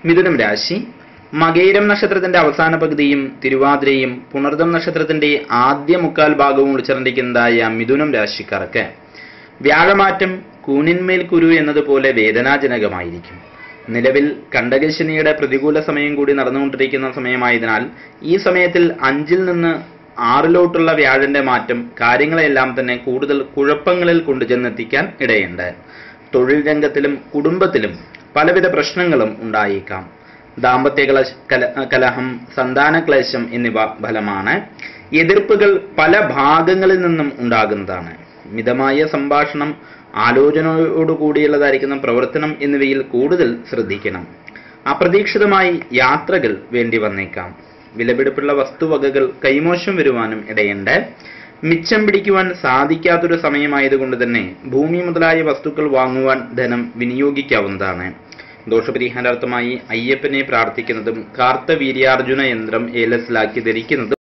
മിഥുനം രാശി മകേരം നക്ഷത്രത്തിന്റെ അവസാന പകുതിയും തിരുവാതിരയും പുണർദം നക്ഷത്രത്തിന്റെ ആദ്യ മുക്കാൽ ഭാഗവും ഉൾച്ചേർന്നിരിക്കുന്നതായ മിഥുനം രാശിക്കാർക്ക് വ്യാഴമാറ്റം കൂനിന്മേൽ കുരു എന്നതുപോലെ വേദനാജനകമായിരിക്കും നിലവിൽ കണ്ടകശനിയുടെ പ്രതികൂല സമയം കൂടി നടന്നുകൊണ്ടിരിക്കുന്ന സമയമായതിനാൽ ഈ സമയത്തിൽ അഞ്ചിൽ നിന്ന് ആറിലോട്ടുള്ള വ്യാഴന്റെ മാറ്റം കാര്യങ്ങളെല്ലാം തന്നെ കൂടുതൽ കുഴപ്പങ്ങളിൽ കൊണ്ടുചെന്നെത്തിക്കാൻ ഇടയുണ്ട് തൊഴിൽ രംഗത്തിലും കുടുംബത്തിലും പലവിധ പ്രശ്നങ്ങളും ഉണ്ടായേക്കാം ദാമ്പത്യ കലശ- കല- കലഹം സന്താന ക്ലേശം എന്നിവ ഫലമാണ് എതിർപ്പുകൾ പല ഭാഗങ്ങളിൽ നിന്നും ഉണ്ടാകുന്നതാണ് മിതമായ സംഭാഷണം ആലോചനയോടുകൂടിയുള്ളതായിരിക്കുന്ന പ്രവർത്തനം എന്നിവയിൽ കൂടുതൽ ശ്രദ്ധിക്കണം അപ്രതീക്ഷിതമായി യാത്രകൾ വേണ്ടി വന്നേക്കാം വിലപിടിപ്പുള്ള വസ്തുവകകൾ കൈമോശം വരുവാനും ഇടയുണ്ട് മിച്ചം പിടിക്കുവാൻ സാധിക്കാത്തൊരു സമയമായതുകൊണ്ട് തന്നെ ഭൂമി മുതലായ വസ്തുക്കൾ വാങ്ങുവാൻ ധനം വിനിയോഗിക്കാവുന്നതാണ് ദോഷപരിഹാരാർത്ഥമായി അയ്യപ്പനെ പ്രാർത്ഥിക്കുന്നതും കാർത്തവീര്യാർജുന യന്ത്രം ഏലസിലാക്കി ധരിക്കുന്നതും